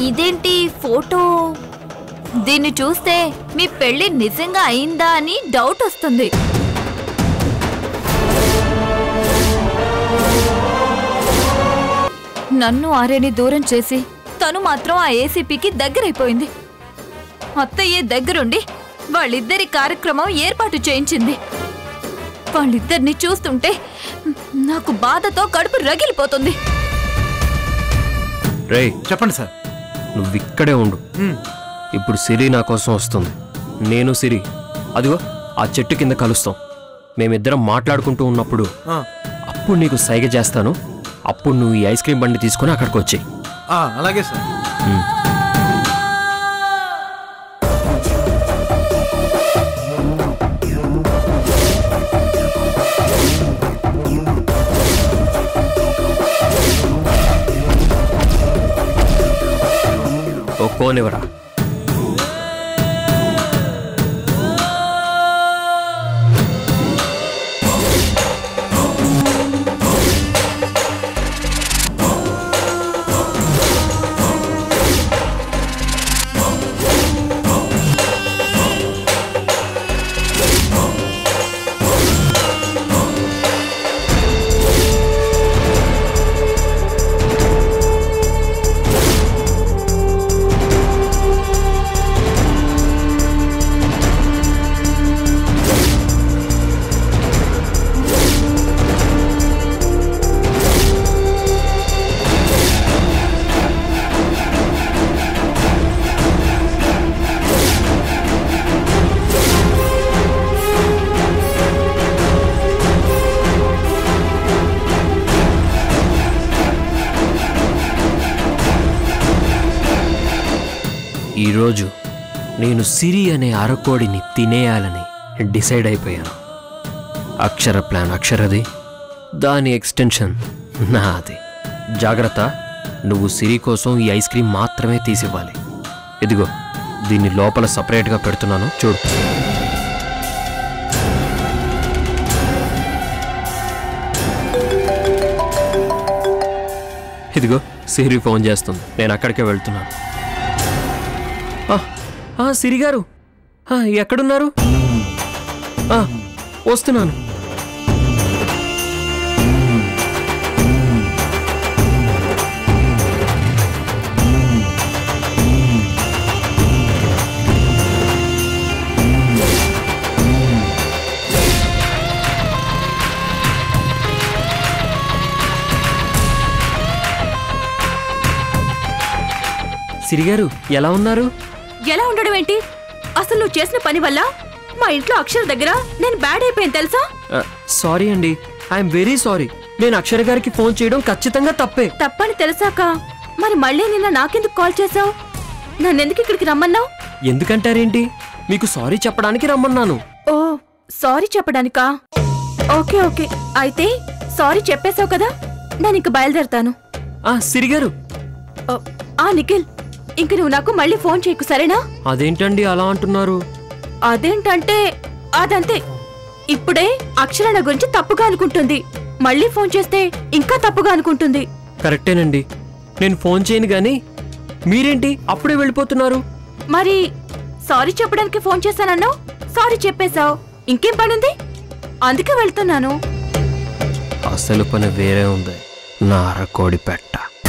ఇదేంటి ఫోటో దీన్ని చూస్తే మీ పెళ్లి నిజంగా అయిందా అని డౌట్ వస్తుంది నన్ను ఆర్యని దూరం చేసి తను మాత్రం ఆ ఏసీపీకి దగ్గరైపోయింది అత్తయ్యే దగ్గరుండి వాళ్ళిద్దరి కార్యక్రమం ఏర్పాటు చేయించింది వాళ్ళిద్దరిని చూస్తుంటే నాకు బాధతో కడుపు రగిలిపోతుంది రేయ్ చెప్పండి సార్ నువ్వు ఇక్కడే ఉండు ఇప్పుడు సిరి నా కోసం వస్తుంది నేను సిరి అదిగో ఆ చెట్టు కింద కలుస్తాం మేమిద్దరం మాట్లాడుకుంటూ ఉన్నప్పుడు ఆ, అప్పుడు నీకు సైగ చేస్తాను అప్పుడు నువ్వు ఈ ఐస్ క్రీమ్ బండి తీసుకొని అక్కడికి వచ్చి ఆ, అలాగే సార్ ఓ కోనివరా ఈరోజు నేను సిరి అనే అరకోడిని తినేయాలని డిసైడ్ అయిపోయాను అక్షర ప్లాన్ అక్షరది దాని ఎక్స్టెన్షన్ నాది జాగ్రత్త నువ్వు సిరి కోసం ఈ ఐస్ క్రీమ్ మాత్రమే తీసివ్వాలి ఇదిగో దీన్ని లోపల సపరేట్గా పెడుతున్నాను చూడు ఇదిగో సిరి ఫోన్ చేస్తుంది నేను అక్కడికే వెళ్తున్నాను ఆ, ఆ, సిరి గారు ఆ, ఎక్కడున్నారు ఆ, వస్తున్నాను సిరి గారు ఎలా ఉన్నారు ఎలా ఉండడం ఏంటి అసలు నువ్వు చేసిన పని వల్ల మా ఇంట్లో అక్షర దగ్గర నేను బ్యాడ్ అయిపోయాను తెలుసా ఆ, సారీ అండి ఐఎమ్ వెరీ సారీ నేను అక్షర గారికి ఫోన్ చేయడం ఖచ్చితంగా తప్పే తప్పని తెలిసాక మరి మళ్ళీ నిన్న నాకెందుకు కాల్ చేసావు నన్నెందుకు ఇక్కడికి రమ్మన్నావు ఎందుకంటారేంటి మీకు సారీ చెప్పడానికి రమ్మన్నాను ఓ సారీ చెప్పడానికా ఓకే ఓకే అయితే సారీ చెప్పేశావు కదా నేను ఇంక బయలుదేరతాను ఆ సిరి గారు ఓ, ఆ నిఖిల్ ఇంక నువ్వు నాకు మళ్ళీ ఫోన్ చేయకు సరేనా అదేంటండి అలా అంటున్నారు అదేంటంటే అదంతే ఇప్పుడే అక్షర నా గురించి తప్పుగా అనుకుంటుంది మళ్ళీ ఫోన్ చేస్తే ఇంకా తప్పుగా అనుకుంటుంది కరెక్టేనండి నేను ఫోన్ చేయను గాని మీరేంటి అప్పుడే వెళ్ళిపోతున్నారు మరి సారీ చెప్పడానికి ఫోన్ చేశానన్నావు సారీ చెప్పేశావు ఇంకేం పనుంది అందుకే వెళ్తున్నాను అసలు పని వేరే ఉంది నా అరకోడి పెట్ట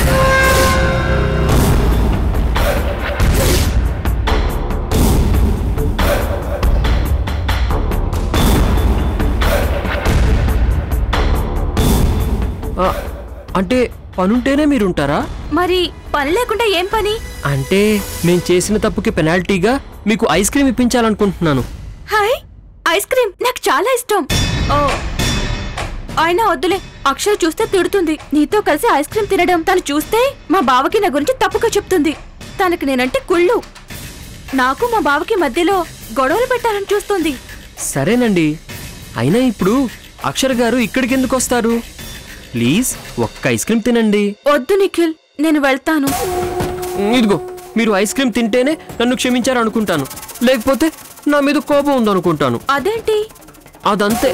ఆ, అంటే పనుంటేనే మీరుంటారా మరి పని లేకుండా ఏం పని అంటే నేను చేసిన తప్పుకి పెనాల్టీగా మీకు ఐస్ క్రీమ్ ఇప్పించాలనుకుంటున్నాను హాయ్ ఐస్ క్రీమ్ నాకు చాలా ఇష్టం ఓ అయినా వద్దులే అక్షర చూస్తే తిడుతుంది నీతో కలిసి ఐస్ క్రీమ్ తినడం తను చూస్తే మా బావకి నా గురించి తప్పుగా చెప్తుంది తనకి నేనంటే కుళ్ళు నాకు మా బావకి మధ్యలో గొడవలు పెట్టాలని చూస్తుంది సరేనండి అయినా ఇప్పుడు అక్షర్ గారు ఇక్కడికి ఎందుకు వస్తారు ప్లీజ్ ఒక్క ఐస్ క్రీమ్ తినండి వద్దు నిఖిల్ నేను వెళ్తాను ఇదిగో మీరు ఐస్ క్రీమ్ తింటేనే నన్ను క్షమించారు అనుకుంటాను లేకపోతే నా మీద కోపం ఉందనుకుంటాను అదేంటి అదంతే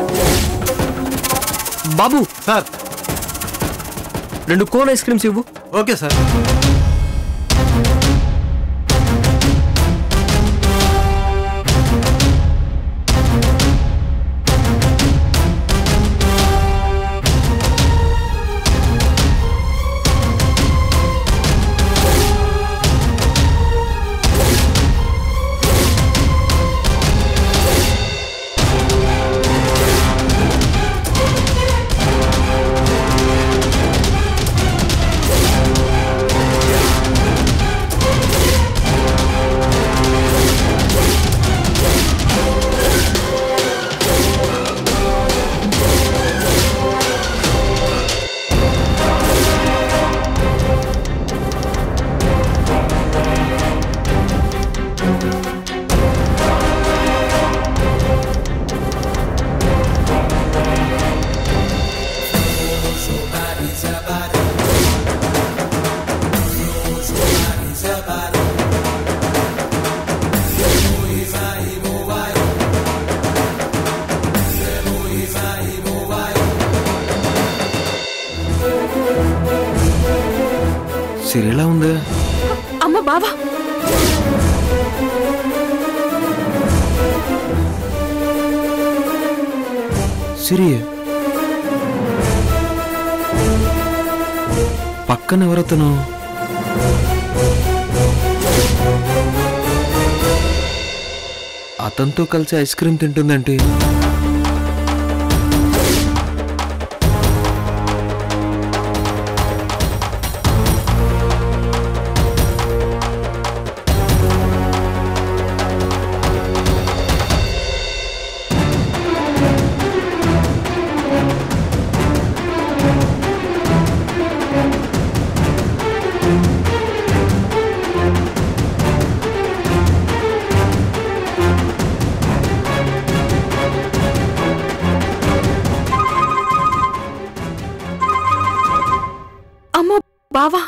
బాబు సార్ రెండు కోన్ ఐస్ క్రీమ్స్ ఇవ్వు ఓకే సార్ సిరి ఎలా ఉంది అమ్మ బావా సిరి పక్కన ఎవరతను అతనితో కలిసి ఐస్ క్రీమ్ తింటుందంటే అమ్మో బావా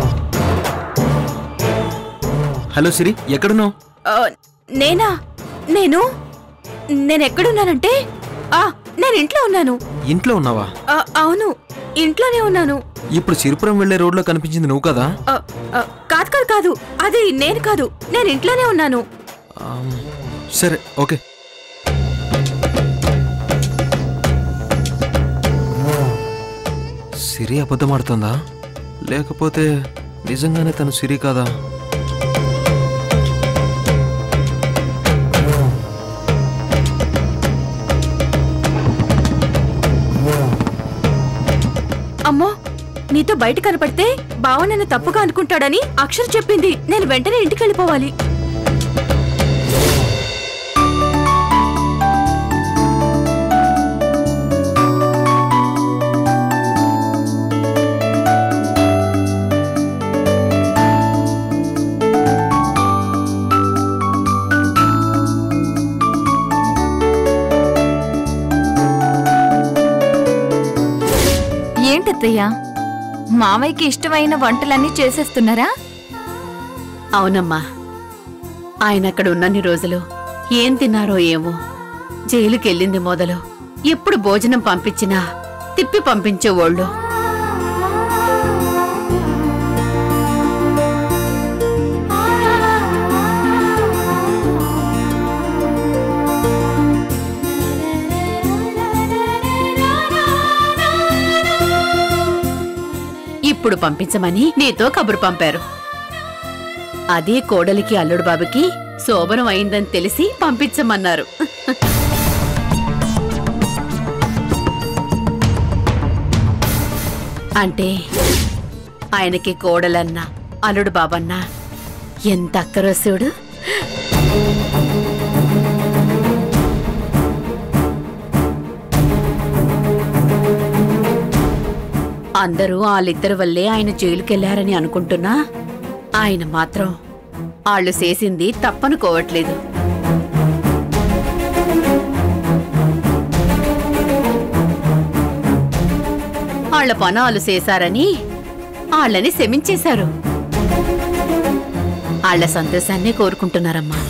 హలో సిరి ఎక్కడున్నావు ఆ, నేనా నేను నేను ఎక్కడున్నానంటే ఆ నేను ఇంట్లో ఉన్నాను ఇంట్లో ఉన్నావా ఆ, అవును ఇంట్లోనే ఉన్నాను ఇప్పుడు సిరిపురం వెళ్లే రోడ్లో కనిపించింది నువ్వు కదా ఆ, ఆ, కాదు కాదు కాదు అది నేను కాదు నేను ఇంట్లోనే ఉన్నాను ఆమ్, సరే ఓకే సిరి అబద్ధం ఆడుతుందా లేకపోతే నిజంగానే తను సిరి కాదా అమ్మో నీతో బయట కనపడితే బావ నన్ను తప్పుగా అనుకుంటాడని అక్షర చెప్పింది నేను వెంటనే ఇంటికి వెళ్ళిపోవాలి ఏంటత్తయ్య మావయ్యకి ఇష్టమైన వంటలన్నీ చేసేస్తున్నారా అవునమ్మా ఆయన అక్కడ ఉన్నన్ని రోజులు ఏం తిన్నారో ఏమో జైలుకెళ్ళింది మొదలు ఎప్పుడు భోజనం పంపించినా తిప్పి పంపించేవాళ్ళు ఇప్పుడు పంపించమని నీతో కబురు పంపారు అదే కోడలికి అల్లుడు బాబుకి శోభనం అయిందని తెలిసి పంపించమన్నారు అంటే ఆయనకి కోడలన్నా అల్లుడు బాబన్నా ఎంత అక్కరోసుడు అందరూ వాళ్ళిద్దరి వల్లే ఆయన జైలుకెళ్లారని అనుకుంటున్నా ఆయన మాత్రం వాళ్ళు చేసింది తప్పనుకోవట్లేదు వాళ్ళ పనాలు చేశారని వాళ్ళని శమించేశారు వాళ్ళ సంతోషాన్నే కోరుకుంటున్నారమ్మా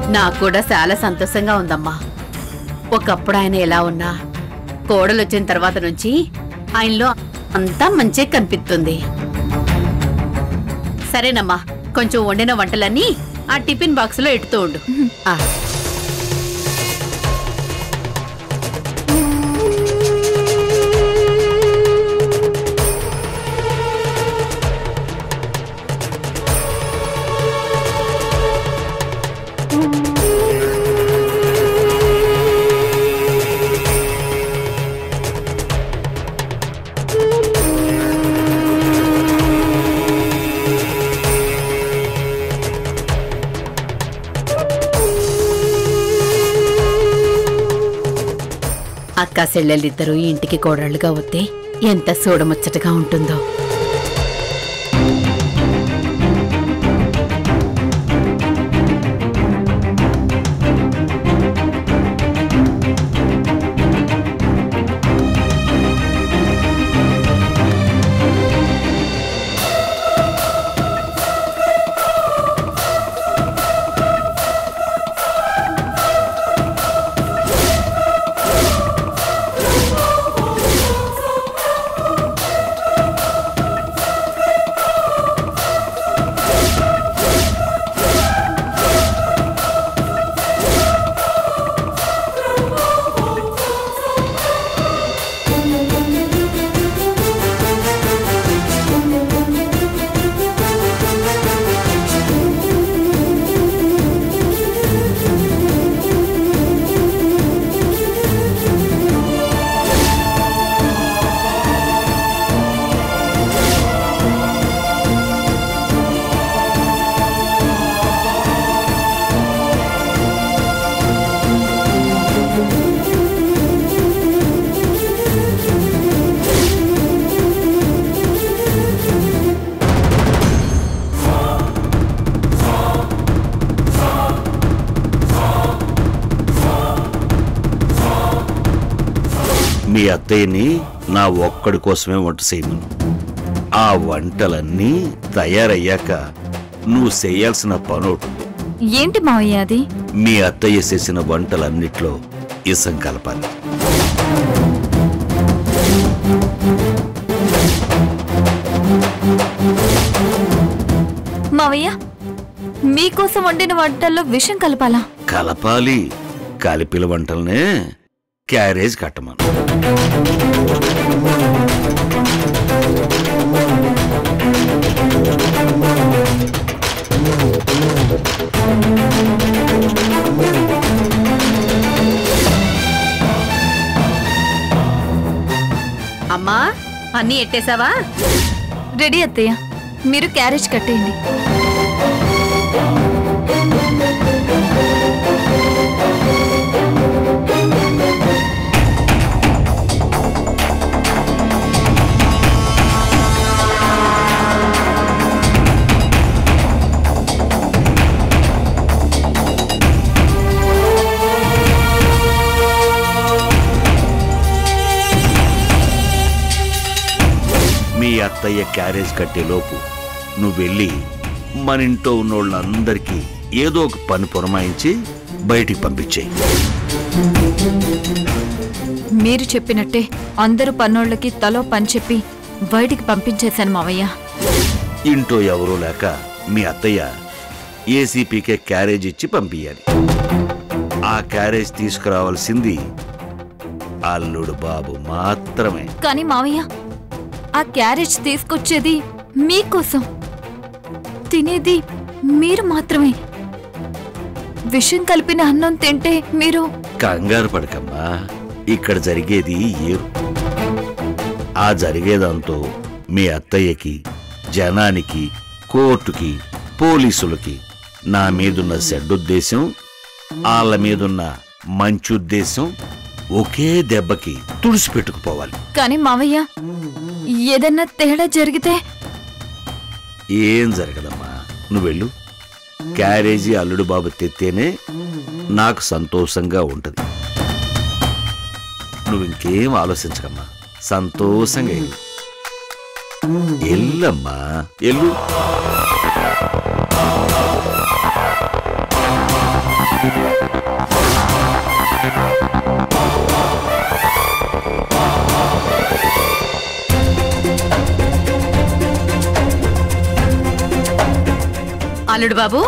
నాకు కూడా చాలా సంతోషంగా ఉందమ్మా ఒకప్పుడు ఆయన ఎలా ఉన్నా కోడలు వచ్చిన తర్వాత నుంచి ఆయనలో అంతా మంచి కనిపిస్తుంది సరేనమ్మా కొంచెం వండిన వంటలన్నీ ఆ టిఫిన్ బాక్స్ లో ఎట్టుతూ ఉండు ఆ, అక్క చెల్లెళ్ళిద్దరూ ఈ ఇంటికి కోడళ్ళుగా వస్తే ఎంత చూడముచ్చటగా ఉంటుందో మీ అత్తయ్యని నా ఒక్కడి కోసమే వంట చేయమను ఆ వంటలన్నీ తయారయ్యాక నువ్వు చేయాల్సిన పనోటు ఏంటి మావయ్య అది మీ అత్తయ్య చేసిన వంటలన్నిట్లో ఇసం కలపాలి మావయ్య మీకోసం వండిన వంటల్లో విషం కలపాలా కలపాలి కలిపిల వంటలనే క్యారేజ్ కట్టమను అమ్మా అన్నీ ఎట్టేశావా రెడీ అత్తయ్య మీరు క్యారేజ్ కట్టేయండి మీ అత్తయ్య క్యారేజ్ కట్టేలోపు నువ్వు వెళ్ళి మన ఇంట్లో ఉన్నోళ్ళందరికీ ఏదో ఒక పని పురమాయించి బయటికి పంపించేయి మీరు చెప్పినట్టే అందరూ పన్నోళ్ళకి తలో పని చెప్పి బయటికి పంపించేశాను మావయ్య ఇంట్లో ఎవరూ లేక మీ అత్తయ్య ఏసీపీకే క్యారేజ్ ఇచ్చి పంపించాలి ఆ క్యారేజ్ తీసుకురావాల్సింది అల్లుడు బాబు మాత్రమే కానీ మావయ్య ఆ క్యారేజ్ తీసుకొచ్చేది మీకోసం తినేది మీరు మాత్రమే విషం కలిపిన అన్నం తింటే మీరు కంగారు పడకమ్మా ఇక్కడ జరిగేది ఏరు ఆ జరిగేదంతో మీ అత్తయ్యకి జనానికి కోర్టుకి పోలీసులకి నా మీదున్న చెడ్డుద్దేశం వాళ్ళ మీదున్న మంచి ఉద్దేశం ఒకే దెబ్బకి తుడిసిపెట్టుకుపోవాలి కానీ మావయ్య ఏదన్నా తేడా జరిగితే ఏం జరగదమ్మా నువ్వు వెళ్ళు క్యారేజీ అల్లుడు బాబు తెత్తేనే నాకు సంతోషంగా ఉంటది నువ్వు ఇంకేం ఆలోచించకమ్మా సంతోషంగా వెళ్ళు ఎల్లమ్మా ఎల్లు అల్లుడు బాబు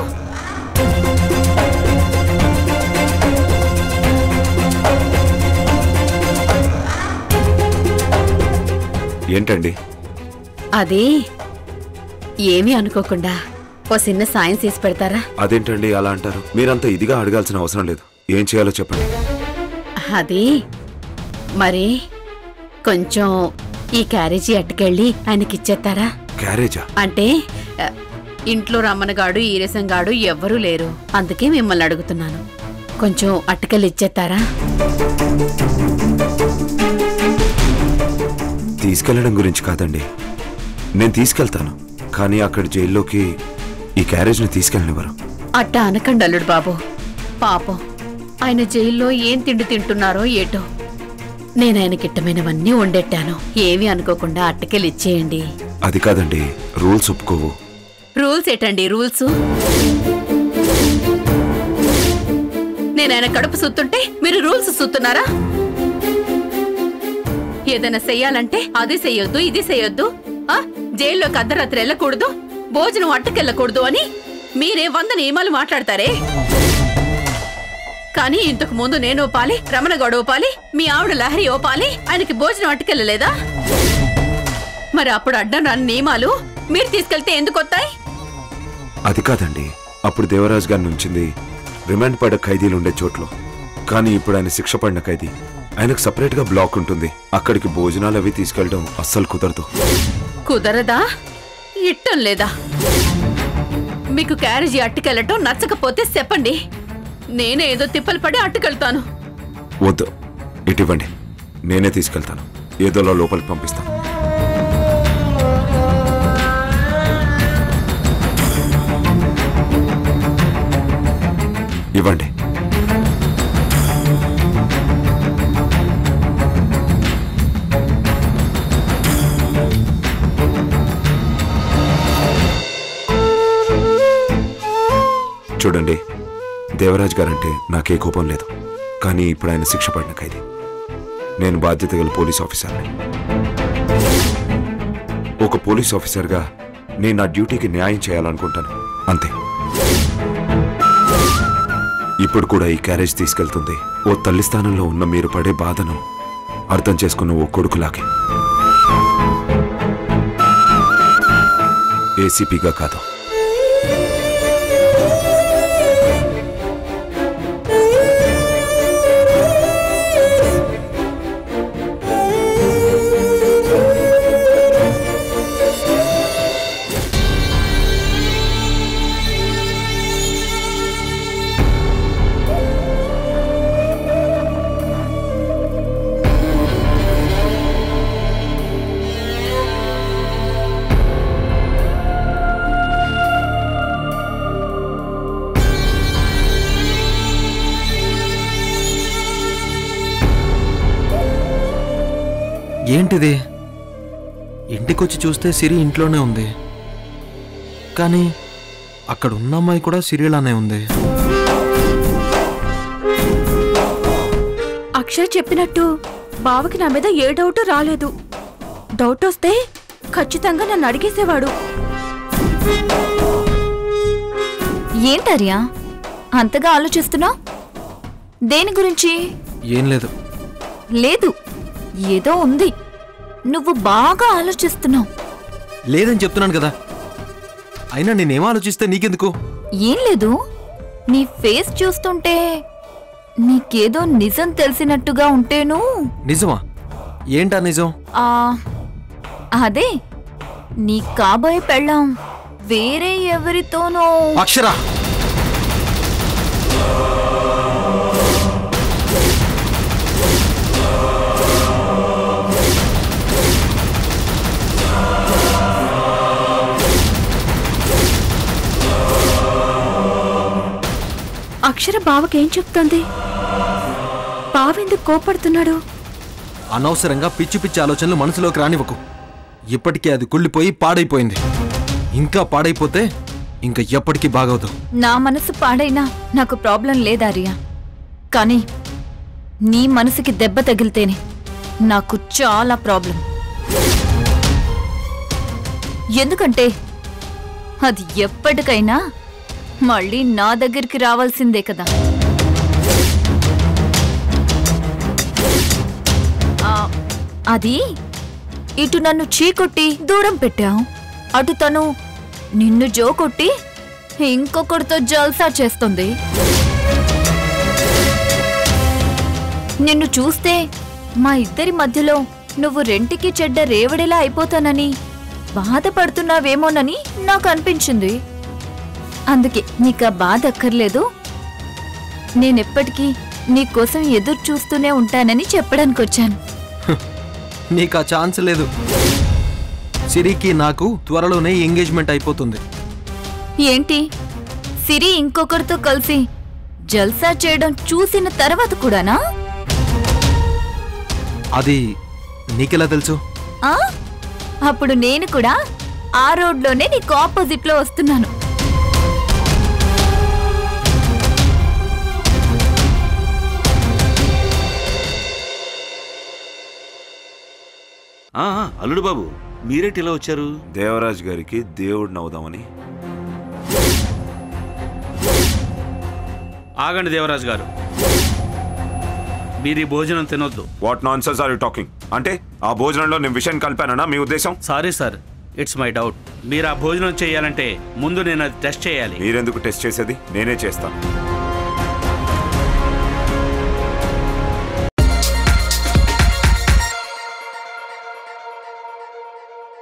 ఏంటండి అది ఏమీ అనుకోకుండా ఓ చిన్న సాయం చేసి పెడతారా అదేంటండి అలా అంటారు మీరంతా ఇదిగా అడగాల్సిన అవసరం లేదు ఏం చేయాలో చెప్పండి అది మరి కొంచెం ఈ క్యారేజీ అట్టుకెళ్ళి ఆయనకిచ్చేస్తారా క్యారేజా అంటే ఆ, ఇంట్లో రమ్మనగాడు ఈరసంగాడు ఎవ్వరూ లేరు అందుకే మిమ్మల్ని అడుగుతున్నాను కొంచెం అట్టుకెళ్ళి ఇచ్చేస్తారా తీసుకెళ్లడం గురించి కాదండి నేను తీసుకెళ్తాను కానీ అక్కడ జైల్లోకి ఈ క్యారేజ్ని తీసుకెళ్ళనివ్వరు అట్ట అనకండి అల్లుడు బాబు పాపం ఆయన జైల్లో ఏం తిండి తింటున్నారో ఏటో నేను ఆయనకి ఇట్టమైనవన్నీ వండెట్టాను ఏమీ అనుకోకుండా అట్టకెళ్ళి ఇచ్చేయండి అది కాదండి రూల్స్ ఒప్పుకోవు రూల్స్ ఏటండి రూల్స్ నేను ఆయన కడుపు సుత్తుంటే మీరు రూల్స్ సుత్తున్నారా ఏదైనా చెయ్యాలంటే అది చెయ్యొద్దు ఇది చెయ్యొద్దు ఆ జైల్లోకి అర్ధరాత్రి వెళ్ళకూడదు భోజనం అట్టకెళ్ళకూడదు అని మీరే వంద నియమాలు మాట్లాడతారే కానీ ఇంతకు ముందు నేను ఓపాలి రమణ గౌడ ఓపాలి మీ ఆవిడ లహరి ఓపాలి ఆయనకి భోజనం అట్టుకెళ్ళలేదా మరి అప్పుడు అడ్డం రాని నియమాలు మీరు తీసుకెళ్తే ఎందుకు వస్తాయి అది కాదండి అప్పుడు దేవరాజ్ గారిని ఉంచింది రిమాండ్ పడ్డ ఖైదీలు ఉండే చోట్లో కానీ ఇప్పుడు ఆయన శిక్ష పడిన ఖైదీ ఆయనకు సపరేట్ గా బ్లాక్ ఉంటుంది అక్కడికి భోజనాలు అవి తీసుకెళ్ళడం అస్సలు కుదరదు కుదరదా ఇట్టం లేదా మీకు క్యారేజీ అట్టుకెళ్ళటం నచ్చకపోతే చెప్పండి నేనే ఏదో తిప్పలు పడి అట్టుకెళ్తాను వద్దు ఇటు ఇవ్వండి నేనే తీసుకెళ్తాను ఏదోలా లోపలికి పంపిస్తాను ఇవ్వండి చూడండి దేవరాజ్ గారంటే నాకే కోపం లేదు కానీ ఇప్పుడు ఆయన శిక్ష పడిన ఖైదీ నేను బాధ్యత గల పోలీస్ ఆఫీసర్ని ఒక పోలీస్ ఆఫీసర్గా నేను నా డ్యూటీకి న్యాయం చేయాలనుకుంటాను అంతే ఇప్పుడు కూడా ఈ క్యారేజ్ తీసుకెళ్తుంది ఓ తల్లి స్థానంలో ఉన్న మీరు పడే బాధను అర్థం చేసుకున్న ఓ కొడుకులాగే ఏసీపీగా కాదు ఏంటిది ఇంటికొచ్చి చూస్తే సిరి ఇంట్లోనే ఉంది కానీ అక్కడ ఉన్న అమ్మాయి కూడా సిరిలానే ఉంది అక్షయ్ చెప్పినట్టు బావకి నా మీద ఏ డౌట్ రాలేదు డౌట్ వస్తే ఖచ్చితంగా నన్ను అడిగేసేవాడు ఏంటర్యా అంతగా ఆలోచిస్తున్నావు దేని గురించి ఏం లేదు లేదు ఏదో ఉంది నువ్వు బాగా ఆలోచిస్తున్నావు లేదని చెప్తున్నాను కదా అయినా నేనేం ఆలోచిస్తే నీకెందుకు ఏం లేదు నీ ఫేస్ చూస్తుంటే నీకేదో నిజం తెలిసినట్టుగా ఉంటేను నిజమా ఏంటా నిజం ఆ అదే నీ కాబోయే పెళ్ళాం వేరే ఎవరితోనో అక్షర అక్షర బావకేం చెప్తోంది బావెందుకు కోపడుతున్నాడు అనవసరంగా పిచ్చి పిచ్చి ఆలోచనలు మనసులోకి రానివ్వకు ఇప్పటికే అది కుళ్ళిపోయి పాడైపోయింది ఇంకా పాడైపోతే ఇంకా ఎప్పటికీ బాగవదు నా మనసు పాడైనా నాకు ప్రాబ్లం లేదారియా కానీ నీ మనసుకి దెబ్బ తగిలితేనే నాకు చాలా ప్రాబ్లం ఎందుకంటే అది ఎప్పటికైనా మళ్ళీ నా దగ్గరికి రావాల్సిందే కదా ఆ, అది ఇటు నన్ను చీకొట్టి దూరం పెట్టావు అటు తను నిన్ను జో కొట్టి ఇంకొకరితో జల్సా చేస్తుంది నిన్ను చూస్తే మా ఇద్దరి మధ్యలో నువ్వు రెంటికి చెడ్డ రేవడిలా అయిపోతానని బాధపడుతున్నావేమోనని నాకు అనిపించింది అందుకే నీకు ఆ బాధ అక్కర్లేదు నేనెప్పటికీ నీకోసం ఎదురు చూస్తూనే ఉంటానని చెప్పడానికి వచ్చాను నీకు ఆ ఛాన్స్ లేదు సిరికి నాకు త్వరలోనే ఎంగేజ్మెంట్ అయిపోతుంది ఏంటి సిరి ఇంకొకరితో కలిసి జల్సా చేయడం చూసిన తర్వాత కూడానా అది నీకెలా తెలుసు ఆ అప్పుడు నేను కూడా ఆ రోడ్లోనే నీకు ఆపోజిట్ లో వస్తున్నాను ఆ, ఆ, అల్లుడు బాబు మీరేటి ఇలా వచ్చారు దేవరాజ్ గారికి దేవుడిని అవుదామని ఆగండి దేవరాజు గారు మీరు ఈ భోజనం తినొద్దు what nonsense are you talking అంటే ఆ భోజనంలో నేను విషయం కలిపానన్నా మీ ఉద్దేశం sorry sir it's my doubt మీరు ఆ భోజనం చేయాలంటే ముందు నేను అది టెస్ట్ చేయాలి మీరెందుకు టెస్ట్ చేసేది నేనే చేస్తాను